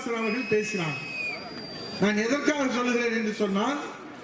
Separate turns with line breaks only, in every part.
முதலமைச்சர் அவர்கள் பேசினார் நான் எதற்காக சொல்லுகிறேன் என்று சொன்னால்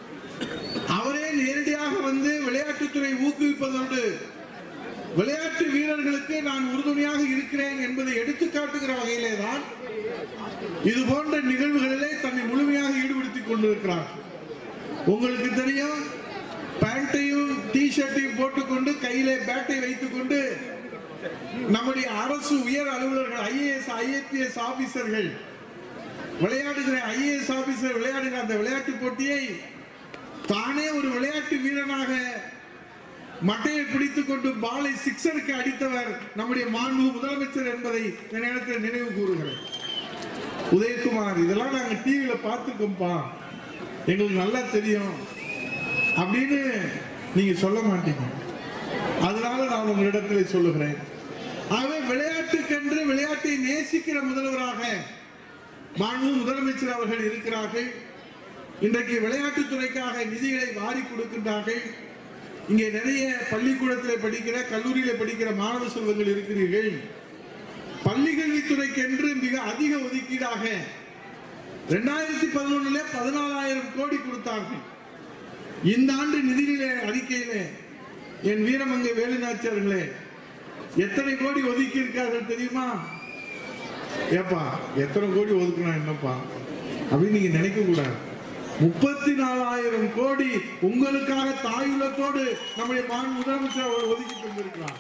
அவரே நேரடியாக வந்து விளையாட்டுத்துறை ஊக்குவிப்பதோடு விளையாட்டு வீரர்களுக்கு நான் உறுதுணையாக இருக்கிறேன் என்பதை எடுத்துக்காட்டுகிற வகையிலே தான் இது போன்ற நிகழ்வுகளிலே தன்னை முழுமையாக ஈடுபடுத்திக் கொண்டிருக்கிறார் உங்களுக்கு தெரியும் பேண்ட்டையும் டி ஷர்ட்டையும் போட்டுக்கொண்டு கையிலே பேட்டை வைத்துக்கொண்டு நம்முடைய அரசு உயர் அலுவலர்கள் ஐஏஎஸ் ஐஏபிஎஸ் ஆபீசர்கள் விளையாடுகிற ஐஏஎஸ் ஆபீசர் விளையாடுகிற அந்த விளையாட்டு போட்டியை தானே ஒரு விளையாட்டு வீரனாக மட்டையை பிடித்துக் கொண்டு பாலை சிக்ஸருக்கு அடித்தவர் நம்முடைய மாண்பு முதலமைச்சர் என்பதை இந்த நேரத்தில் நினைவு கூறுகிறேன் உதயகுமார் இதெல்லாம் நாங்க டிவியில பார்த்துருக்கோம்ப்பா எங்களுக்கு நல்லா தெரியும் அப்படின்னு நீங்க சொல்ல மாட்டீங்க அதனால நான் உங்களிடத்தில் சொல்லுகிறேன் ஆகவே விளையாட்டுக்கென்று விளையாட்டை நேசிக்கிற முதல்வராக மாண்பு முதலமைச்சர் அவர்கள் இருக்கிறார்கள் இன்றைக்கு விளையாட்டுத்துறைக்காக நிதிகளை வாரி கொடுக்கின்றார்கள் இங்கே நிறைய பள்ளிக்கூடத்தில் படிக்கிற கல்லூரியில் படிக்கிற மாணவ செல்வங்கள் இருக்கிறீர்கள் பள்ளி கல்வித்துறைக்கென்று மிக அதிக ஒதுக்கீடாக ரெண்டாயிரத்தி பதினொன்னுல பதினாலாயிரம் கோடி கொடுத்தார்கள் இந்த ஆண்டு நிதிநிலை அறிக்கையிலே என் வீரமங்கை வேலுநாச்சியார்களே எத்தனை கோடி ஒதுக்கி இருக்கார்கள் தெரியுமா ஏப்பா எத்தனை கோடி ஒதுக்குனா என்னப்பா அப்படின்னு நீங்க நினைக்க கூடாது முப்பத்தி நாலாயிரம் கோடி உங்களுக்காக தாயுள்ளத்தோடு நம்முடைய மாநில முதலமைச்சர் அவர் ஒதுக்கி தந்திருக்கிறார்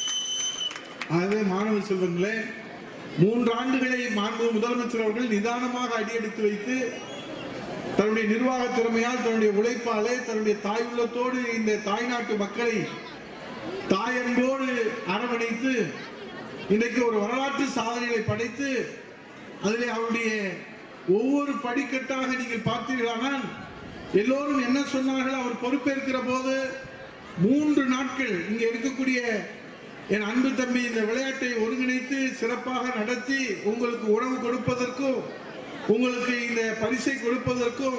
ஆகவே மாணவ செல்வங்களே மூன்று ஆண்டுகளை மாண்பு முதலமைச்சர் அவர்கள் நிதானமாக அடியெடுத்து வைத்து தன்னுடைய நிர்வாக திறமையால் தன்னுடைய உழைப்பாலே தன்னுடைய தாயுள்ளத்தோடு இந்த தாய்நாட்டு மக்களை தாயன்போடு அரவணைத்து இன்றைக்கு ஒரு வரலாற்று சாதனைகளை படைத்து அதிலே அவருடைய ஒவ்வொரு படிக்கட்டாக நீங்கள் பார்த்தீர்களானால் எல்லோரும் என்ன சொன்னார்கள் அவர் பொறுப்பேற்கிற போது மூன்று நாட்கள் இங்க இருக்கக்கூடிய என் அன்பு தம்பி இந்த விளையாட்டை ஒருங்கிணைத்து சிறப்பாக நடத்தி உங்களுக்கு உணவு கொடுப்பதற்கும் உங்களுக்கு இந்த பரிசை கொடுப்பதற்கும்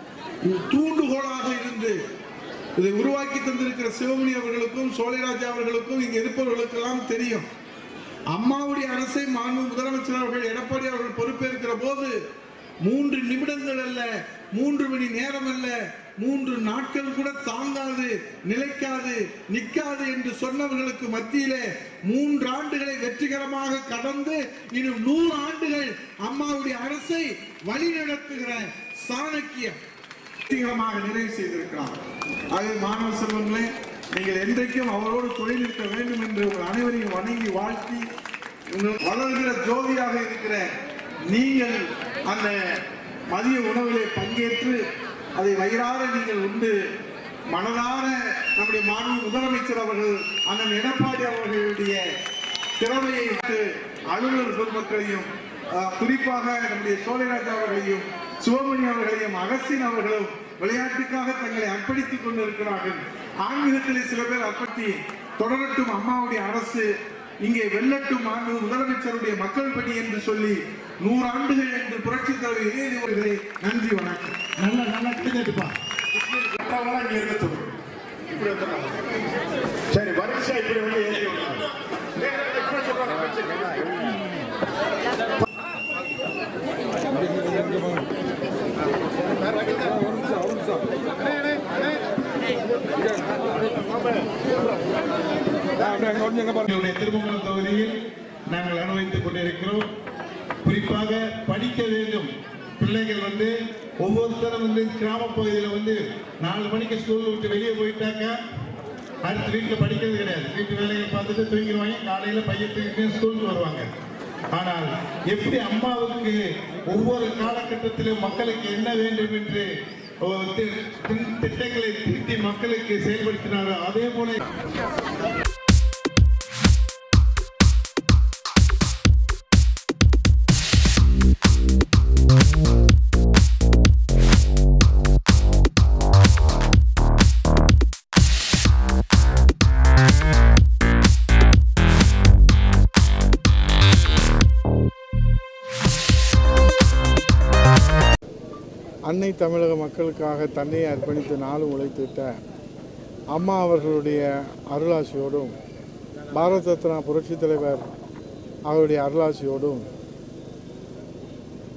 தூண்டுகோலாக இருந்து இதை உருவாக்கி தந்திருக்கிற சிவமணி அவர்களுக்கும் சோலைராஜா அவர்களுக்கும் இங்க இருப்பவர்களுக்கெல்லாம் தெரியும் அம்மாவுடைய அரசை மாண்பு முதலமைச்சர் அவர்கள் எடப்பாடி அவர்கள் பொறுப்பேற்கிற போது மூன்று நிமிடங்கள் அல்ல மூன்று மணி நேரம் அல்ல மூன்று நாட்கள் கூட தாங்காது நிலைக்காது நிற்காது என்று சொன்னவர்களுக்கு மத்தியிலே மூன்று ஆண்டுகளை வெற்றிகரமாக கடந்து இன்னும் நூறு ஆண்டுகள் அம்மாவுடைய அரசை வழிநடத்துகிற சாணக்கியம் வெற்றிகரமாக நிறைவு செய்திருக்கிறார் ஆகவே மாணவ செல்வங்களே நீங்கள் என்றைக்கும் அவரோடு தொழில் இருக்க வேண்டும் என்று உங்கள் அனைவரையும் வணங்கி வாழ்த்தி உங்கள் வளர்கிற ஜோதியாக இருக்கிற நீங்கள் அந்த மதிய உணவிலே பங்கேற்று அதை வயிறார நீங்கள் உண்டு மனதார நம்முடைய மாண்பு முதலமைச்சர் அவர்கள் அண்ணன் எடப்பாடி அவர்களுடைய திறமையை விட்டு அலுவலர் பெருமக்களையும் அஹ், குறிப்பாக நம்முடைய சோழராஜா அவர்களையும் சிவமணி அவர்களையும் அகஸ்டின் அவர்களும் விளையாட்டுக்காக தங்களை அர்ப்பணித்துக் கொண்டிருக்கிறார்கள் ஆன்மீகத்தில் சில பேர் அர்ப்பத்தி தொடரட்டும் அம்மாவுடைய அரசு இங்கே வெல்லட்டும் ஆண்டு முதலமைச்சருடைய மக்கள் பணி என்று சொல்லி நூறு ஆண்டுகள் என்று புரட்சி தலைவர் இதயதி அவர்களே நன்றி வணக்கம்
நல்லா நல்லா கேட்டுப்பா
மற்றவங்களாம் இங்க இருக்க சொல்லு இப்படி வந்துடுறாங்க சரி வரிசை இப்படி வந்து ஏறி வந்துடுறாங்க. டேய், டேய், டேய், இப்படி சொல்றாங்க, வரிசை.
எங்களுடைய திருமங்கலம் தொகுதியில் நாங்கள் அனுபவித்துக் கொண்டிருக்கிறோம் குறிப்பாக படிக்க வேண்டும் பிள்ளைகள் வந்து ஒவ்வொருத்தரும் வந்து கிராம பகுதியில் வந்து நாலு மணிக்கு ஸ்கூல் விட்டு வெளியே போயிட்டாக்க அடுத்த வீட்டில் படிக்கிறது கிடையாது வீட்டு வேலைகள் பார்த்துட்டு தூங்கிடுவாங்க காலையில் பையன் தூக்கிட்டு ஸ்கூலுக்கு வருவாங்க ஆனால் எப்படி அம்மாவுக்கு ஒவ்வொரு காலகட்டத்திலும் மக்களுக்கு என்ன வேண்டும் என்று ஒரு தி- தி- திட்டங்களை தீட்டி மக்களுக்கு செயல்படுத்தினாரோ அதே போல
அன்னை தமிழக மக்களுக்காக தன்னை அர்ப்பணித்து நாளும் உழைத்திட்ட அம்மா அவர்களுடைய அருளாசியோடும் பாரத ரத்னா புரட்சித் தலைவர் அவருடைய அருளாசியோடும்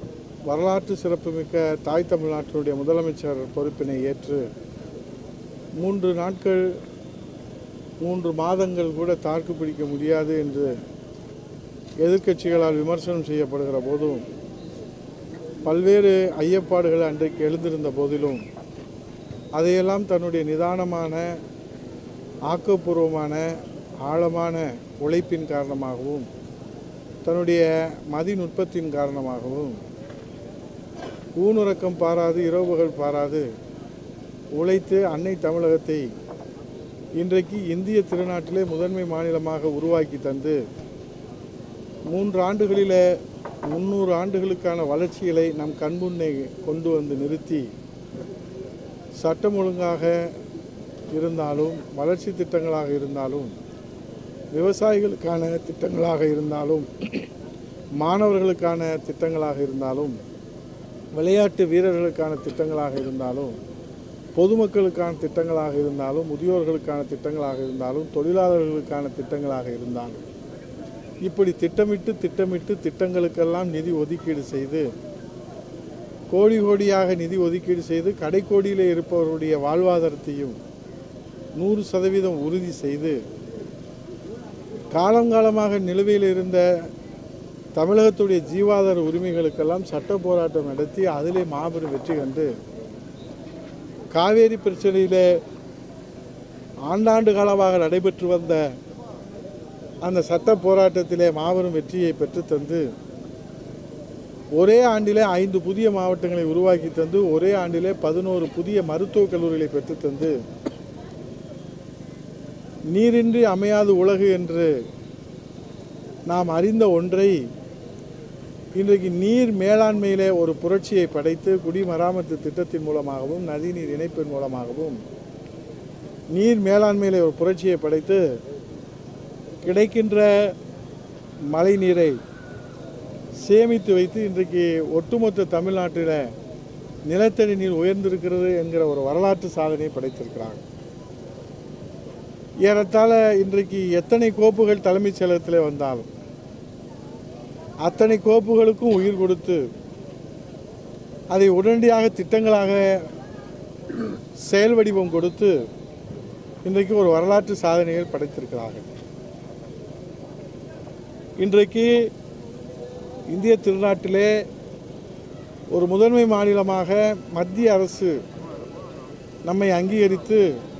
வரலாற்று சிறப்புமிக்க தாய் தமிழ்நாட்டினுடைய முதலமைச்சர் பொறுப்பினை ஏற்று மூன்று நாட்கள் மூன்று மாதங்கள் கூட தாக்கு பிடிக்க முடியாது என்று எதிர்க்கட்சிகளால் விமர்சனம் செய்யப்படுகிற போதும் பல்வேறு ஐயப்பாடுகள் அன்றைக்கு எழுந்திருந்த போதிலும் அதையெல்லாம் தன்னுடைய நிதானமான ஆக்கப்பூர்வமான ஆழமான உழைப்பின் காரணமாகவும் தன்னுடைய மதிநுட்பத்தின் காரணமாகவும் ஊனுறக்கம் பாராது இரவுகள் பாராது உழைத்து அன்னை தமிழகத்தை இன்றைக்கு இந்திய திருநாட்டிலே முதன்மை மாநிலமாக உருவாக்கி தந்து மூன்று ஆண்டுகளில் முந்நூறு ஆண்டுகளுக்கான வளர்ச்சிகளை நம் கண்முன்னே கொண்டு வந்து நிறுத்தி சட்டம் ஒழுங்காக இருந்தாலும் வளர்ச்சி திட்டங்களாக இருந்தாலும் விவசாயிகளுக்கான திட்டங்களாக இருந்தாலும் மாணவர்களுக்கான திட்டங்களாக இருந்தாலும் விளையாட்டு வீரர்களுக்கான திட்டங்களாக இருந்தாலும் பொதுமக்களுக்கான திட்டங்களாக இருந்தாலும் முதியோர்களுக்கான திட்டங்களாக இருந்தாலும் தொழிலாளர்களுக்கான திட்டங்களாக இருந்தாலும் இப்படி திட்டமிட்டு திட்டமிட்டு திட்டங்களுக்கெல்லாம் நிதி ஒதுக்கீடு செய்து கோடி கோடியாக நிதி ஒதுக்கீடு செய்து கடைக்கோடியில் இருப்பவருடைய வாழ்வாதாரத்தையும் நூறு சதவீதம் உறுதி செய்து காலங்காலமாக நிலுவையில் இருந்த தமிழகத்துடைய ஜீவாதார உரிமைகளுக்கெல்லாம் சட்ட போராட்டம் நடத்தி அதிலே மாபெரும் வெற்றி கண்டு காவேரி பிரச்சனையிலே ஆண்டாண்டு காலமாக நடைபெற்று வந்த அந்த சட்ட போராட்டத்திலே மாபெரும் வெற்றியை பெற்றுத்தந்து ஒரே ஆண்டிலே ஐந்து புதிய மாவட்டங்களை உருவாக்கி தந்து ஒரே ஆண்டிலே பதினோரு புதிய மருத்துவக் கல்லூரிகளை பெற்றுத்தந்து நீரின்றி அமையாது உலகு என்று நாம் அறிந்த ஒன்றை இன்றைக்கு நீர் மேலாண்மையிலே ஒரு புரட்சியை படைத்து குடிமராமத்து திட்டத்தின் மூலமாகவும் நதிநீர் இணைப்பின் மூலமாகவும் நீர் மேலாண்மையிலே ஒரு புரட்சியை படைத்து கிடைக்கின்ற மழை நீரை சேமித்து வைத்து இன்றைக்கு ஒட்டுமொத்த தமிழ்நாட்டில் நிலத்தடி நீர் உயர்ந்திருக்கிறது என்கிற ஒரு வரலாற்று சாதனையை படைத்திருக்கிறாங்க ஏறத்தாழ இன்றைக்கு எத்தனை கோப்புகள் தலைமைச் செயலகத்தில் வந்தாலும் அத்தனை கோப்புகளுக்கும் உயிர் கொடுத்து அதை உடனடியாக திட்டங்களாக செயல் வடிவம் கொடுத்து இன்றைக்கு ஒரு வரலாற்று சாதனைகள் படைத்திருக்கிறார்கள் இன்றைக்கு இந்திய திருநாட்டிலே ஒரு முதன்மை மாநிலமாக மத்திய அரசு நம்மை அங்கீகரித்து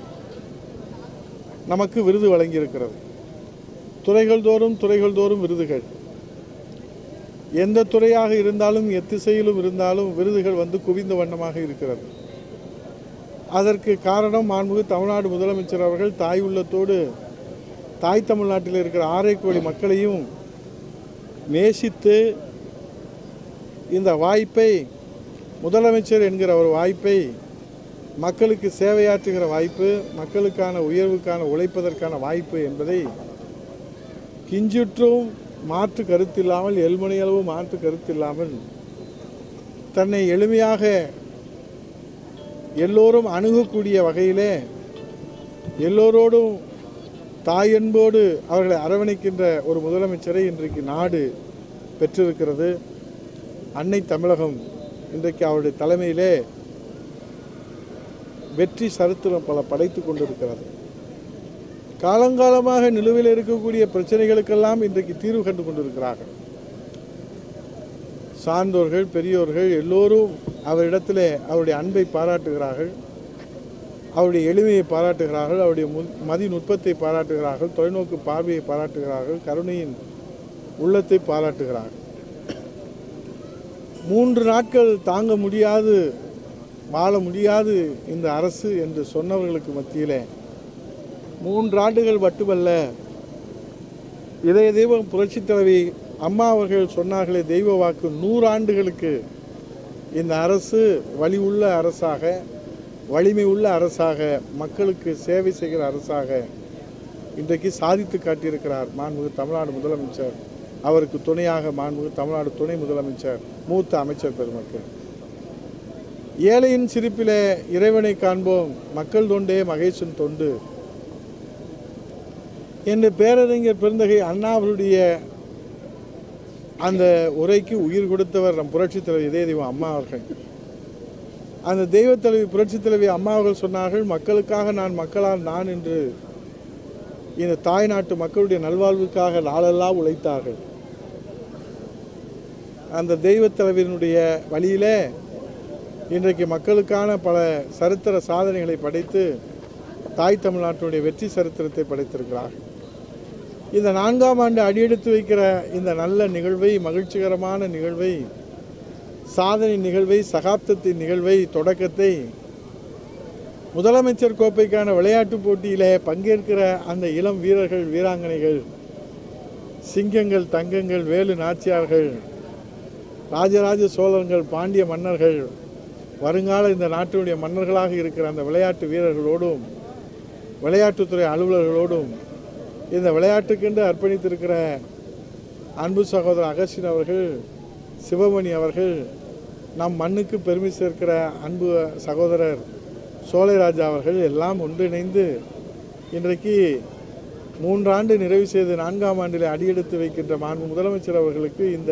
நமக்கு விருது வழங்கியிருக்கிறது துறைகள் தோறும் துறைகள் தோறும் விருதுகள் எந்த துறையாக இருந்தாலும் எத்திசையிலும் இருந்தாலும் விருதுகள் வந்து குவிந்த வண்ணமாக இருக்கிறது அதற்கு காரணம் மாண்புமிகு தமிழ்நாடு முதலமைச்சர் அவர்கள் தாய் உள்ளத்தோடு தாய் தமிழ்நாட்டில் இருக்கிற ஆரை கோடி மக்களையும் நேசித்து இந்த வாய்ப்பை முதலமைச்சர் என்கிற ஒரு வாய்ப்பை மக்களுக்கு சேவையாற்றுகிற வாய்ப்பு மக்களுக்கான உயர்வுக்கான உழைப்பதற்கான வாய்ப்பு என்பதை கிஞ்சுற்றும் மாற்று கருத்தில்லாமல் எல்மணியளவு மாற்று கருத்தில்லாமல் தன்னை எளிமையாக எல்லோரும் அணுகக்கூடிய வகையிலே எல்லோரோடும் தாயன்போடு அவர்களை அரவணைக்கின்ற ஒரு முதலமைச்சரை இன்றைக்கு நாடு பெற்றிருக்கிறது அன்னை தமிழகம் இன்றைக்கு அவருடைய தலைமையிலே வெற்றி சரித்திரம் பல படைத்து கொண்டிருக்கிறது காலங்காலமாக நிலுவையில் இருக்கக்கூடிய பிரச்சனைகளுக்கெல்லாம் இன்றைக்கு தீர்வு கண்டு கொண்டிருக்கிறார்கள் சார்ந்தோர்கள் பெரியோர்கள் எல்லோரும் அவரிடத்திலே அவருடைய அன்பை பாராட்டுகிறார்கள் அவருடைய எளிமையை பாராட்டுகிறார்கள் அவருடைய மு மதி நுட்பத்தை பாராட்டுகிறார்கள் தொலைநோக்கு பார்வையை பாராட்டுகிறார்கள் கருணையின் உள்ளத்தை பாராட்டுகிறார்கள் மூன்று நாட்கள் தாங்க முடியாது வாழ முடியாது இந்த அரசு என்று சொன்னவர்களுக்கு மத்தியிலே மூன்று ஆண்டுகள் மட்டுமல்ல இதய தெய்வம் புரட்சித் தலைவி அம்மா அவர்கள் சொன்னார்களே தெய்வ வாக்கு நூறு ஆண்டுகளுக்கு இந்த அரசு வலி உள்ள அரசாக வலிமை உள்ள அரசாக மக்களுக்கு சேவை செய்கிற அரசாக இன்றைக்கு சாதித்து காட்டியிருக்கிறார் மாண்புமிகு தமிழ்நாடு முதலமைச்சர் அவருக்கு துணையாக மாண்புமிகு தமிழ்நாடு துணை முதலமைச்சர் மூத்த அமைச்சர் பெருமக்கள் ஏழையின் சிரிப்பிலே இறைவனை காண்போம் மக்கள் தொண்டே மகேசன் தொண்டு என்று பேரறிஞர் பெருந்தகை அண்ணா அவருடைய அந்த உரைக்கு உயிர் கொடுத்தவர் நம் புரட்சித் தலைவர் இதய தெய்வம் அம்மா அவர்கள் அந்த தெய்வத் தலைவி புரட்சித் தலைவி அம்மா அவர்கள் சொன்னார்கள் மக்களுக்காக நான் மக்களால் நான் என்று இந்த தாய் நாட்டு மக்களுடைய நல்வாழ்வுக்காக நாளெல்லாம் உழைத்தார்கள் அந்த தெய்வத் தலைவரினுடைய வழியிலே இன்றைக்கு மக்களுக்கான பல சரித்திர சாதனைகளை படைத்து தாய் தமிழ்நாட்டினுடைய வெற்றி சரித்திரத்தை படைத்திருக்கிறார்கள் இந்த நான்காம் ஆண்டு அடியெடுத்து வைக்கிற இந்த நல்ல நிகழ்வை மகிழ்ச்சிகரமான நிகழ்வை சாதனை நிகழ்வை சகாப்தத்தின் நிகழ்வை தொடக்கத்தை முதலமைச்சர் கோப்பைக்கான விளையாட்டுப் போட்டியிலே பங்கேற்கிற அந்த இளம் வீரர்கள் வீராங்கனைகள் சிங்கங்கள் தங்கங்கள் வேலு நாச்சியார்கள் ராஜராஜ சோழர்கள் பாண்டிய மன்னர்கள் வருங்கால இந்த நாட்டினுடைய மன்னர்களாக இருக்கிற அந்த விளையாட்டு வீரர்களோடும் விளையாட்டுத்துறை அலுவலர்களோடும் இந்த விளையாட்டுக்கென்று அர்ப்பணித்திருக்கிற அன்பு சகோதரர் அகஸ்டின் அவர்கள் சிவமணி அவர்கள் நம் மண்ணுக்கு பெருமை சேர்க்கிற அன்பு சகோதரர் சோலைராஜா அவர்கள் எல்லாம் ஒன்றிணைந்து இன்றைக்கு மூன்றாண்டு நிறைவு செய்து நான்காம் ஆண்டில் அடியெடுத்து வைக்கின்ற மாண்பு முதலமைச்சர் அவர்களுக்கு இந்த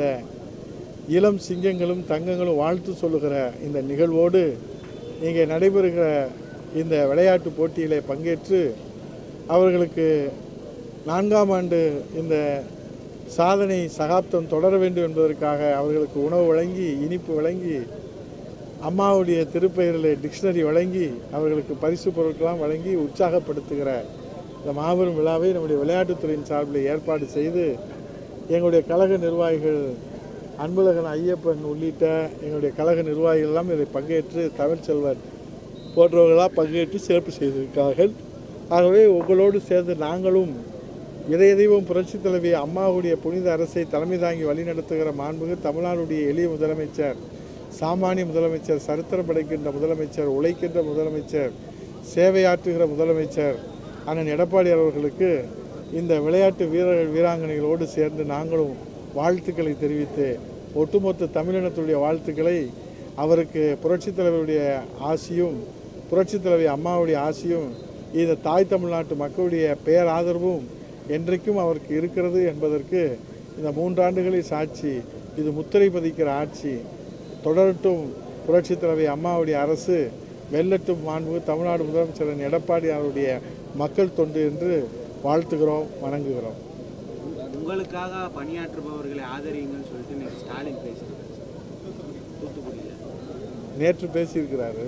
இளம் சிங்கங்களும் தங்கங்களும் வாழ்த்து சொல்லுகிற இந்த நிகழ்வோடு இங்கே நடைபெறுகிற இந்த விளையாட்டு போட்டியிலே பங்கேற்று அவர்களுக்கு நான்காம் ஆண்டு இந்த சாதனை சகாப்தம் தொடர வேண்டும் என்பதற்காக அவர்களுக்கு உணவு வழங்கி இனிப்பு வழங்கி அம்மாவுடைய திருப்பெயரில் டிக்ஷனரி வழங்கி அவர்களுக்கு பரிசு பொருட்களாம் வழங்கி உற்சாகப்படுத்துகிற இந்த மாபெரும் விழாவை நம்முடைய விளையாட்டுத்துறையின் சார்பில் ஏற்பாடு செய்து எங்களுடைய கழக நிர்வாகிகள் அன்பழகன் ஐயப்பன் உள்ளிட்ட எங்களுடைய கழக நிர்வாகிகள் எல்லாம் இதில் பங்கேற்று தமிழ்ச்செல்வன் போன்றவர்களாக பங்கேற்று சிறப்பு செய்திருக்கிறார்கள் ஆகவே உங்களோடு சேர்ந்து நாங்களும் இதய தெய்வம் புரட்சித் தலைவி அம்மாவுடைய புனித அரசை தலைமை தாங்கி வழிநடத்துகிற மாண்புகு தமிழ்நாடுடைய எளிய முதலமைச்சர் சாமானிய முதலமைச்சர் சரித்திரம் படைக்கின்ற முதலமைச்சர் உழைக்கின்ற முதலமைச்சர் சேவையாற்றுகிற முதலமைச்சர் அண்ணன் எடப்பாடி அவர்களுக்கு இந்த விளையாட்டு வீரர்கள் வீராங்கனைகளோடு சேர்ந்து நாங்களும் வாழ்த்துக்களை தெரிவித்து ஒட்டுமொத்த தமிழினத்துடைய வாழ்த்துக்களை அவருக்கு புரட்சித் தலைவருடைய ஆசியும் புரட்சித் தலைவி அம்மாவுடைய ஆசியும் இந்த தாய் தமிழ்நாட்டு மக்களுடைய பேராதரவும் என்றைக்கும் அவருக்கு இருக்கிறது என்பதற்கு இந்த மூன்றாண்டுகளை சாட்சி இது முத்திரை பதிக்கிற ஆட்சி தொடரட்டும் புரட்சித் தலைவி அம்மாவுடைய அரசு வெல்லட்டும் மாண்பு தமிழ்நாடு முதலமைச்சர் எடப்பாடி அவருடைய மக்கள் தொண்டு என்று வாழ்த்துகிறோம் வணங்குகிறோம்
உங்களுக்காக பணியாற்றுபவர்களை ஆதரியுங்கன்னு சொல்லிட்டு இன்னைக்கு ஸ்டாலின் பேசியிருக்காரு தூத்துக்குடியில்
நேற்று பேசியிருக்கிறாரு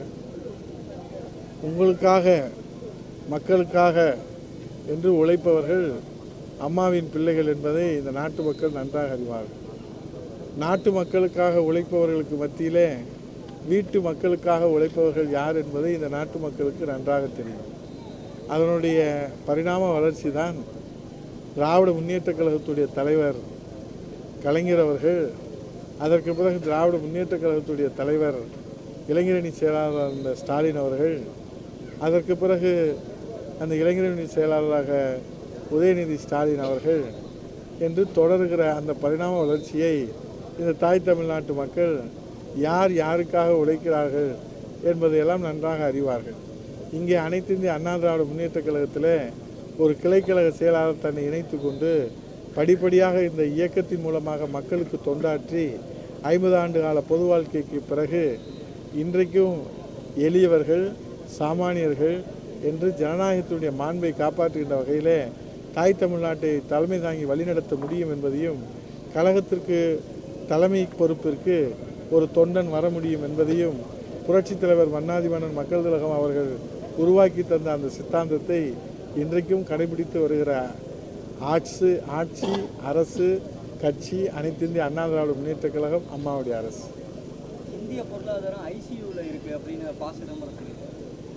உங்களுக்காக மக்களுக்காக என்று உழைப்பவர்கள் அம்மாவின் பிள்ளைகள் என்பதை இந்த நாட்டு மக்கள் நன்றாக அறிவார்கள் நாட்டு மக்களுக்காக உழைப்பவர்களுக்கு மத்தியிலே வீட்டு மக்களுக்காக உழைப்பவர்கள் யார் என்பதை இந்த நாட்டு மக்களுக்கு நன்றாக தெரியும் அதனுடைய பரிணாம வளர்ச்சி தான் திராவிட முன்னேற்றக் கழகத்துடைய தலைவர் கலைஞர் அவர்கள் அதற்கு பிறகு திராவிட முன்னேற்றக் கழகத்துடைய தலைவர் இளைஞரணி செயலாளர் இருந்த ஸ்டாலின் அவர்கள் அதற்கு பிறகு அந்த இளைஞரணி செயலாளராக உதயநிதி ஸ்டாலின் அவர்கள் என்று தொடர்கிற அந்த பரிணாம வளர்ச்சியை இந்த தாய் தமிழ்நாட்டு மக்கள் யார் யாருக்காக உழைக்கிறார்கள் என்பதையெல்லாம் நன்றாக அறிவார்கள் இங்கே அனைத்து இந்திய அண்ணா திராவிட முன்னேற்றக் கழகத்தில் ஒரு கிளைக்கழக செயலாளர் தன்னை இணைத்து கொண்டு படிப்படியாக இந்த இயக்கத்தின் மூலமாக மக்களுக்கு தொண்டாற்றி ஐம்பது ஆண்டு கால பொது வாழ்க்கைக்கு பிறகு இன்றைக்கும் எளியவர்கள் சாமானியர்கள் என்று ஜனநாயகத்தினுடைய மாண்பை காப்பாற்றுகின்ற வகையிலே தாய் தமிழ்நாட்டை தலைமை தாங்கி வழிநடத்த முடியும் என்பதையும் கழகத்திற்கு தலைமை பொறுப்பிற்கு ஒரு தொண்டன் வர முடியும் என்பதையும் புரட்சித் தலைவர் மன்னாதி மன்னன் மக்கள் திலகம் அவர்கள் உருவாக்கி தந்த அந்த சித்தாந்தத்தை இன்றைக்கும் கடைபிடித்து வருகிற ஆட்சி ஆட்சி அரசு கட்சி அனைத்து இந்திய அண்ணா திராவிட முன்னேற்றக் கழகம் அம்மாவுடைய அரசு
இந்திய பொருளாதாரம் ஐசியூவில் இருக்கு அப்படின்னு ப சிதம்பரம் சொல்லியிருக்காரு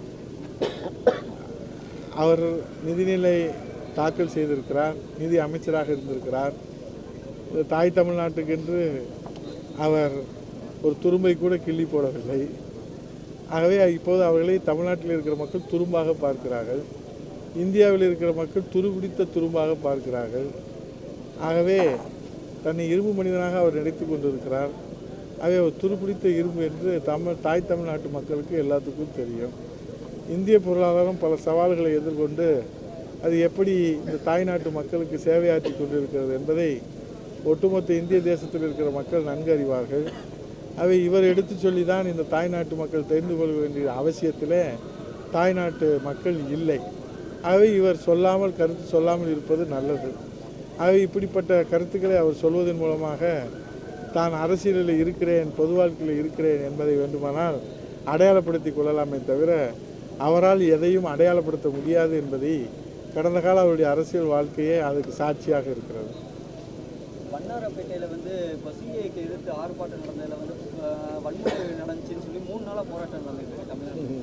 அவர் நிதிநிலை தாக்கல் செய்திருக்கிறார் நிதி அமைச்சராக இருந்திருக்கிறார் இந்த தாய் தமிழ்நாட்டுக்கென்று அவர் ஒரு துரும்பை கூட கிள்ளி போடவில்லை ஆகவே இப்போது அவர்களை தமிழ்நாட்டில் இருக்கிற மக்கள் துரும்பாக பார்க்கிறார்கள் இந்தியாவில் இருக்கிற மக்கள் துருபிடித்த துரும்பாக பார்க்கிறார்கள் ஆகவே தன்னை இரும்பு மனிதனாக அவர் நினைத்து கொண்டிருக்கிறார் ஆகவே ஒரு துருப்பிடித்த இரும்பு என்று தமிழ் தாய் தமிழ்நாட்டு மக்களுக்கு எல்லாத்துக்கும் தெரியும் இந்திய பொருளாதாரம் பல சவால்களை எதிர்கொண்டு அது எப்படி இந்த தாய்நாட்டு மக்களுக்கு சேவையாற்றி கொண்டிருக்கிறது என்பதை ஒட்டுமொத்த இந்திய தேசத்தில் இருக்கிற மக்கள் நன்கு அறிவார்கள் அவை இவர் எடுத்து சொல்லி தான் இந்த தாய்நாட்டு மக்கள் தெரிந்து கொள்ள வேண்டிய அவசியத்திலே தாய்நாட்டு மக்கள் இல்லை ஆகவே இவர் சொல்லாமல் கருத்து சொல்லாமல் இருப்பது நல்லது ஆகவே இப்படிப்பட்ட கருத்துக்களை அவர் சொல்வதன் மூலமாக தான் அரசியலில் இருக்கிறேன் பொது வாழ்க்கையில் இருக்கிறேன் என்பதை வேண்டுமானால் அடையாளப்படுத்திக் கொள்ளலாமே தவிர அவரால் எதையும் அடையாளப்படுத்த முடியாது என்பதை கடந்த கால அவருடைய அரசியல் வாழ்க்கையே அதுக்கு சாட்சியாக இருக்கிறது
வண்ணாரப்பேட்டையில் வந்து இப்போ சிஏக்கு எதிர்த்து ஆர்ப்பாட்டம் நடந்ததில் வந்து அஹ், வன்முறை நடந்துச்சுன்னு சொல்லி மூணு நாளாக போராட்டம் நடந்துருக்கு தமிழ்நாட்டில்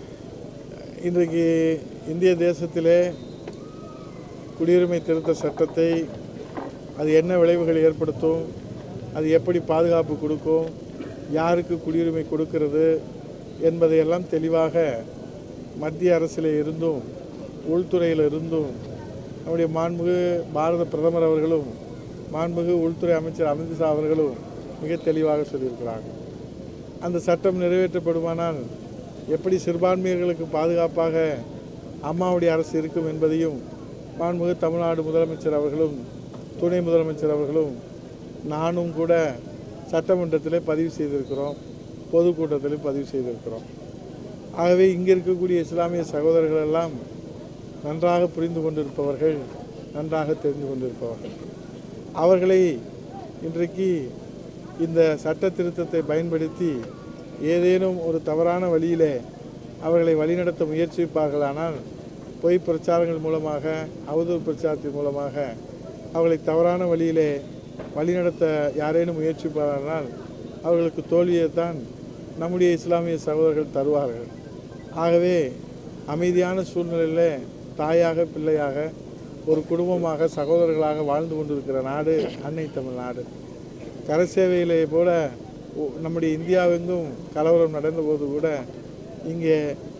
இன்றைக்கு இந்திய தேசத்திலே குடியுரிமை திருத்த சட்டத்தை அது என்ன விளைவுகள் ஏற்படுத்தும் அது எப்படி பாதுகாப்பு கொடுக்கும் யாருக்கு குடியுரிமை கொடுக்கிறது என்பதையெல்லாம் தெளிவாக மத்திய அரசில் இருந்தும் உள்துறையில் இருந்தும் நம்முடைய மாண்புமிகு பாரத பிரதமர் அவர்களும் மாண்புமிகு உள்துறை அமைச்சர் அமித்ஷா அவர்களும் மிக தெளிவாக சொல்லியிருக்கிறாங்க அந்த சட்டம் நிறைவேற்றப்படுமானால் எப்படி சிறுபான்மையர்களுக்கு பாதுகாப்பாக அம்மாவுடைய அரசு இருக்கும் என்பதையும் மாண்புமிகு தமிழ்நாடு முதலமைச்சர் அவர்களும் துணை முதலமைச்சர் அவர்களும் நானும் கூட சட்டமன்றத்திலே பதிவு செய்திருக்கிறோம் பொதுக்கூட்டத்திலே பதிவு செய்திருக்கிறோம் ஆகவே இங்கே இருக்கக்கூடிய இஸ்லாமிய சகோதரர்கள் எல்லாம் நன்றாக புரிந்து கொண்டிருப்பவர்கள் நன்றாக தெரிந்து கொண்டிருப்பவர்கள் அவர்களை இன்றைக்கு இந்த சட்ட திருத்தத்தை பயன்படுத்தி ஏதேனும் ஒரு தவறான வழியிலே அவர்களை வழிநடத்த முயற்சிப்பார்களானால் பொய் பிரச்சாரங்கள் மூலமாக அவதூறு பிரச்சாரத்தின் மூலமாக அவர்களை தவறான வழியிலே வழிநடத்த யாரேனும் முயற்சிப்பார்களானால் அவர்களுக்கு தோல்வியைத்தான் நம்முடைய இஸ்லாமிய சகோதரர்கள் தருவார்கள் ஆகவே அமைதியான சூழ்நிலையில் தாயாக பிள்ளையாக ஒரு குடும்பமாக சகோதரர்களாக வாழ்ந்து கொண்டிருக்கிற நாடு அன்னை தமிழ்நாடு கரை சேவையிலே போல ஒ- நம்முடைய இந்தியாவெங்கும் கலவரம் நடந்தபோது கூட இங்கே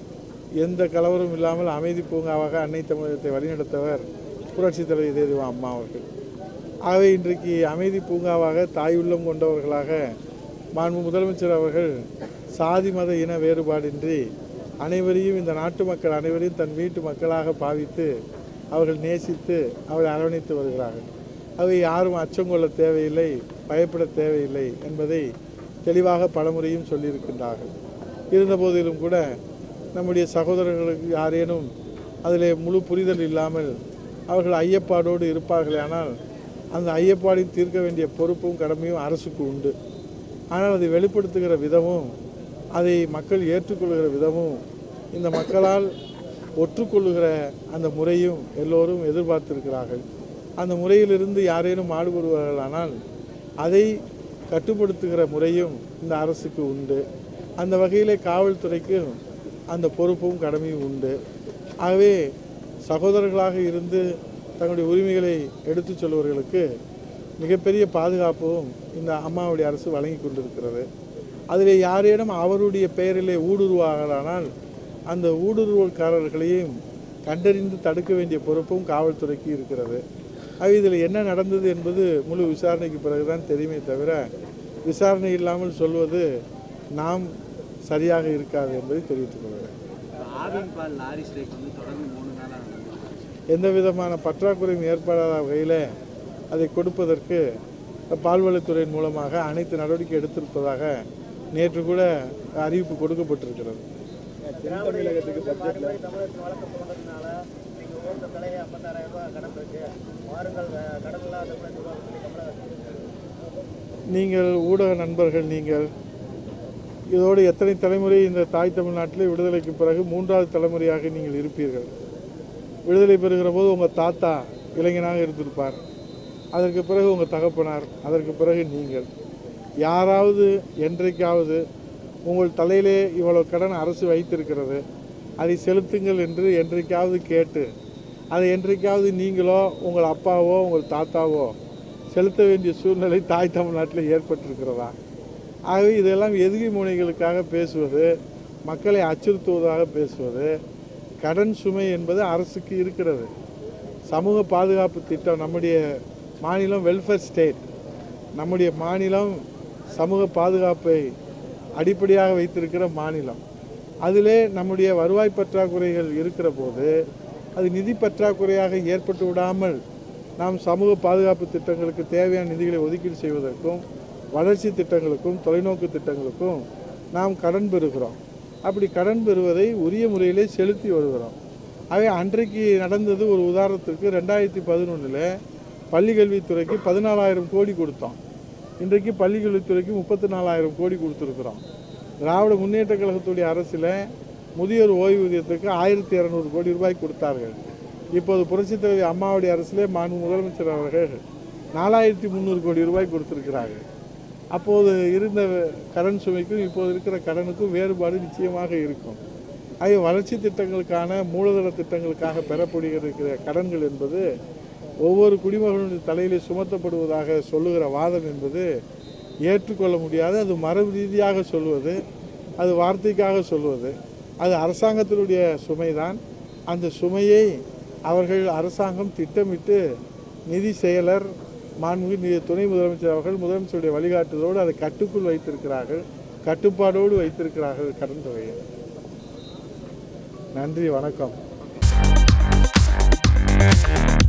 எந்த கலவரம் இல்லாமல் அமைதி பூங்காவாக அன்னை தமிழகத்தை வழிநடத்தவர் புரட்சித் தலைவி தேதிவா அம்மா அவர்கள் ஆகவே இன்றைக்கு அமைதி பூங்காவாக தாய் உள்ளம் கொண்டவர்களாக மாண்பு முதலமைச்சர் அவர்கள் சாதி மத இன வேறுபாடின்றி அனைவரையும் இந்த நாட்டு மக்கள் அனைவரையும் தன் வீட்டு மக்களாக பாவித்து அவர்கள் நேசித்து அவரை அரவணைத்து வருகிறார்கள் அவை யாரும் அச்சம் கொள்ள தேவையில்லை பயப்பட தேவையில்லை என்பதை தெளிவாக பலமுறையும் சொல்லியிருக்கின்றார்கள் இருந்தபோதிலும் கூட நம்முடைய சகோதரர்களுக்கு யாரேனும் அதிலே முழு புரிதல் இல்லாமல் அவர்கள் ஐயப்பாடோடு இருப்பார்களானால் அந்த ஐயப்பாடை தீர்க்க வேண்டிய பொறுப்பும் கடமையும் அரசுக்கு உண்டு ஆனால் அதை வெளிப்படுத்துகிற விதமும் அதை மக்கள் ஏற்றுக்கொள்கிற விதமும் இந்த மக்களால் ஒற்றுக்கொள்ளுகிற அந்த முறையும் எல்லோரும் எதிர்பார்த்திருக்கிறார்கள் அந்த முறையிலிருந்து யாரேனும் மாறுபடுவார்களானால் அதை கட்டுப்படுத்துகிற முறையும் இந்த அரசுக்கு உண்டு அந்த வகையிலே காவல்துறைக்கு அந்த பொறுப்பும் கடமையும் உண்டு ஆகவே சகோதரர்களாக இருந்து தங்களுடைய உரிமைகளை எடுத்துச் சொல்பவர்களுக்கு மிகப்பெரிய பாதுகாப்பும் இந்த அம்மாவுடைய அரசு வழங்கி கொண்டிருக்கிறது அதில் யாரேனும் அவருடைய பெயரிலே ஊடுருவார்களானால் அந்த ஊடுருவல்காரர்களையும் கண்டறிந்து தடுக்க வேண்டிய பொறுப்பும் காவல்துறைக்கு இருக்கிறது ஆக இதில் என்ன நடந்தது என்பது முழு விசாரணைக்கு பிறகுதான் தெரியுமே தவிர விசாரணை இல்லாமல் சொல்வது நாம் சரியாக இருக்காது என்பதை தெரிவித்துக் கொள்கிறேன்
ஆவின் பால் லாரி ஸ்ட்ரைக் வந்து தொடர்ந்து மூணு நாளாக நடந்துச்சு
எந்த விதமான பற்றாக்குறையும் ஏற்படாத வகையில் அதை கொடுப்பதற்கு பால்வளத்துறையின் மூலமாக அனைத்து நடவடிக்கை எடுத்திருப்பதாக நேற்று கூட அறிவிப்பு கொடுக்கப்பட்டிருக்கிறது நீங்கள் ஊடக நண்பர்கள் நீங்கள் இதோடு எத்தனை தலைமுறை இந்த தாய் தமிழ்நாட்டில் விடுதலைக்கு பிறகு மூன்றாவது தலைமுறையாக நீங்கள் இருப்பீர்கள் விடுதலை பெறுகிற போது உங்கள் தாத்தா இளைஞனாக இருந்திருப்பார் அதற்கு பிறகு உங்கள் தகப்பனார் அதற்கு பிறகு நீங்கள் யாராவது என்றைக்காவது உங்கள் தலையிலே இவ்வளவு கடன் அரசு வைத்திருக்கிறது அதை செலுத்துங்கள் என்று என்றைக்காவது கேட்டு அதை என்றைக்காவது நீங்களோ உங்கள் அப்பாவோ உங்கள் தாத்தாவோ செலுத்த வேண்டிய சூழ்நிலை தாய் தமிழ்நாட்டில் ஏற்பட்டிருக்கிறதா ஆகவே இதெல்லாம் எதிரி முனைகளுக்காக பேசுவது மக்களை அச்சுறுத்துவதாக பேசுவது கடன் சுமை என்பது அரசுக்கு இருக்கிறது சமூக பாதுகாப்பு திட்டம் நம்முடைய மாநிலம் வெல்ஃபேர் ஸ்டேட் நம்முடைய மாநிலம் சமூக பாதுகாப்பை அடிப்படையாக வைத்திருக்கிற மாநிலம் அதிலே நம்முடைய வருவாய் பற்றாக்குறைகள் இருக்கிற போது அது நிதி பற்றாக்குறையாக ஏற்பட்டு விடாமல் நாம் சமூக பாதுகாப்பு திட்டங்களுக்கு தேவையான நிதிகளை ஒதுக்கீடு செய்வதற்கும் வளர்ச்சி திட்டங்களுக்கும் தொலைநோக்கு திட்டங்களுக்கும் நாம் கடன் பெறுகிறோம் அப்படி கடன் பெறுவதை உரிய முறையிலே செலுத்தி வருகிறோம் ஆகவே அன்றைக்கு நடந்தது ஒரு உதாரணத்திற்கு ரெண்டாயிரத்தி பதினொன்றில் பள்ளிக்கல்வித்துறைக்கு பதினாலாயிரம் கோடி கொடுத்தோம் இன்றைக்கு பள்ளிக்கல்வித்துறைக்கு முப்பத்தி நாலாயிரம் கோடி கொடுத்துருக்குறோம் திராவிட முன்னேற்ற கழகத்துடைய அரசில் முதியோர் ஓய்வூதியத்துக்கு ஆயிரத்தி இரநூறு கோடி ரூபாய் கொடுத்தார்கள் இப்போது புரட்சித் தலைவி அம்மாவுடைய அரசிலே மாண்பு முதலமைச்சர் அவர்கள் நாலாயிரத்தி முந்நூறு கோடி ரூபாய் கொடுத்திருக்கிறார்கள் அப்போது இருந்த கடன் சுமைக்கும் இப்போது இருக்கிற கடனுக்கும் வேறுபாடு நிச்சயமாக இருக்கும் ஆகிய வளர்ச்சி திட்டங்களுக்கான மூலதன திட்டங்களுக்காக பெறப்படுகிற கடன்கள் என்பது ஒவ்வொரு குடிமகனுடைய தலையிலே சுமத்தப்படுவதாக சொல்லுகிற வாதம் என்பது ஏற்றுக்கொள்ள முடியாது அது மரபு ரீதியாக சொல்வது அது வார்த்தைக்காக சொல்வது அது அரசாங்கத்தினுடைய சுமைதான் அந்த சுமையை அவர்கள் அரசாங்கம் திட்டமிட்டு நிதி செயலர் மாண்புமிகு நி- துணை முதலமைச்சர் அவர்கள் முதலமைச்சருடைய வழிகாட்டுதலோடு அதை கட்டுக்குள் வைத்திருக்கிறார்கள் கட்டுப்பாடோடு வைத்திருக்கிறார்கள் கடன் தொகையை நன்றி வணக்கம்